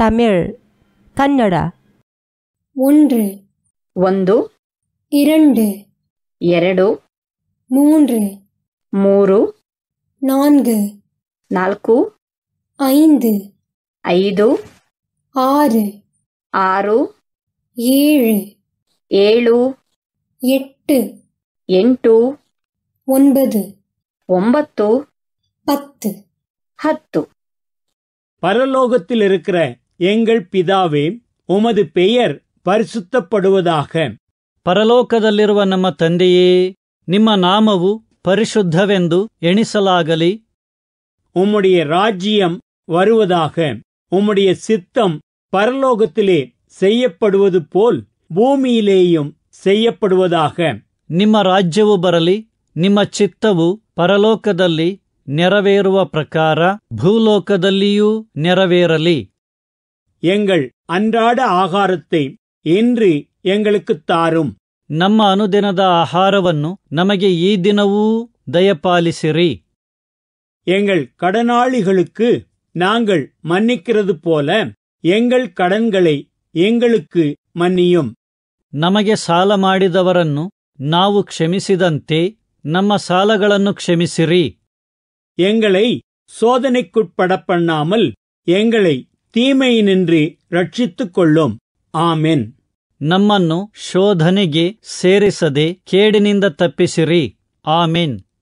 ತಮಿಳ್ ಕನ್ನಡ ஒன்று ಒಂದು இரண்டு ಎರಡು மூன்று ಮೂರು நான்கு ನಾಲ್ಕು ஐந்து ಐದು ஆறு ಆರು ஏழு ಏಳು எட்டு ಎಂಟು ஒன்பது ಒಂಬತ್ತು பத்து ಹತ್ತು பரலோகத்தில் இருக்கிற எங்கள் பிதாவே உமது பெயர் பரிசுத்தப்படுவதாக ಪರಲೋಕದಲ್ಲಿರುವ ನಮ್ಮ ತಂದೆಯೇ ನಿಮ್ಮ ನಾಮವು ಪರಿಶುದ್ಧವೆಂದು ಎಣಿಸಲಾಗಲಿ உம்முடைய ராஜ்யம் வருவதாக உம்முடைய சித்தம் பரலோகத்திலே செய்யப்படுவது போல் பூமியிலேயும் செய்யப்படுவதாக ನಿಮ್ಮ ರಾಜ್ಯವು ಬರಲಿ ನಿಮ್ಮ ಚಿತ್ತವು ಪರಲೋಕದಲ್ಲಿ ನೆರವೇರುವ ಪ್ರಕಾರ ಭೂಲೋಕದಲ್ಲಿಯೂ ನೆರವೇರಲಿ எங்கள் அன்றாட ஆகாரத்தை இன்று எங்களுக்குத் தாரும் ನಮ್ಮ ಅನುದಿನದ ಆಹಾರವನ್ನು ನಮಗೆ ಈ ದಿನವೂ ದಯಪಾಲಿಸಿರಿ எங்கள் கடனாளிகளுக்கு நாங்கள் மன்னிக்கிறது போல எங்கள் கடன்களை எங்களுக்கு மன்னியும் ನಮಗೆ ಸಾಲ ಮಾಡಿದವರನ್ನು ನಾವು ಕ್ಷಮಿಸಿದಂತೆ ನಮ್ಮ ಸಾಲಗಳನ್ನು ಕ್ಷಮಿಸಿರಿ எங்களை சோதனைக்குட்பட பண்ணாமல் எங்களை தீமையினின்று ரட்சித்துக் கொள்ளும் ஆமென் ನಮ್ಮನ್ನು ಶೋಧನೆಗೆ ಸೇರಿಸದೆ ಕೇಡಿನಿಂದ ತಪ್ಪಿಸಿರಿ ಆಮೆನ್